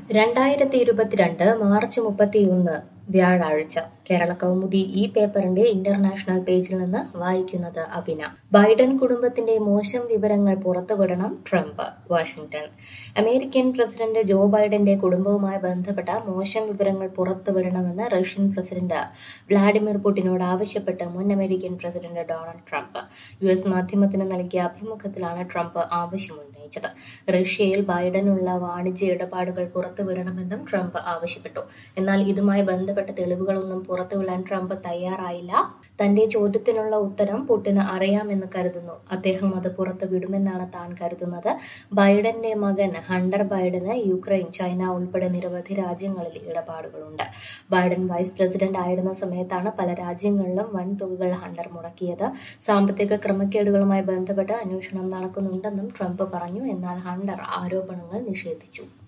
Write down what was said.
രണ്ടായിരത്തി ഇരുപത്തിരണ്ട് മാർച്ച് മുപ്പത്തിയൊന്ന് വ്യാഴാഴ്ച കേരള കൗമുദി ഈ പേപ്പറിന്റെ ഇന്റർനാഷണൽ പേജിൽ നിന്ന് വായിക്കുന്നത് അഭിന ബൈഡൻ കുടുംബത്തിന്റെ മോശം വിവരങ്ങൾ പുറത്തുവിടണം Trump Washington American president Joe ബൈഡന്റെ കുടുംബവുമായി ബന്ധപ്പെട്ട മോശം വിവരങ്ങൾ പുറത്തുവിടണമെന്ന് റഷ്യൻ പ്രസിഡന്റ് വ്ളാഡിമിർ പുടിനോട് ആവശ്യപ്പെട്ട് മുൻ American president Donald Trump U S മാധ്യമത്തിന് നൽകിയ അഭിമുഖത്തിലാണ് ട്രംപ് ആവശ്യമുന്നയിച്ചത് റഷ്യയിൽ ബൈഡനുള്ള വാണിജ്യ ഇടപാടുകൾ പുറത്തുവിടണമെന്നും ട്രംപ് ആവശ്യപ്പെട്ടു എന്നാൽ ഇതുമായി ബന്ധപ്പെട്ട തെളിവുകളൊന്നും പുറത്തുവിടാൻ ട്രംപ് തയ്യാറായില്ല തന്റെ ചോദ്യത്തിനുള്ള ഉത്തരം പുട്ടിന് അറിയാമെന്ന് കരുതുന്നു അദ്ദേഹം അത് പുറത്തു വിടുമെന്നാണ് താൻ കരുതുന്നത് ബൈഡന്റെ മകൻ ഹണ്ടർ ബൈഡന് യുക്രൈൻ ചൈന ഉൾപ്പെടെ നിരവധി രാജ്യങ്ങളിൽ ഇടപാടുകളുണ്ട് ബൈഡൻ വൈസ് പ്രസിഡന്റ് ആയിരുന്ന സമയത്താണ് പല രാജ്യങ്ങളിലും വൻതുകകൾ ഹണ്ടർ മുടക്കിയത് സാമ്പത്തിക ക്രമക്കേടുകളുമായി ബന്ധപ്പെട്ട് അന്വേഷണം നടക്കുന്നുണ്ടെന്നും ട്രംപ് പറഞ്ഞു എന്നാൽ ഹണ്ടർ ആരോപണങ്ങൾ നിഷേധിച്ചു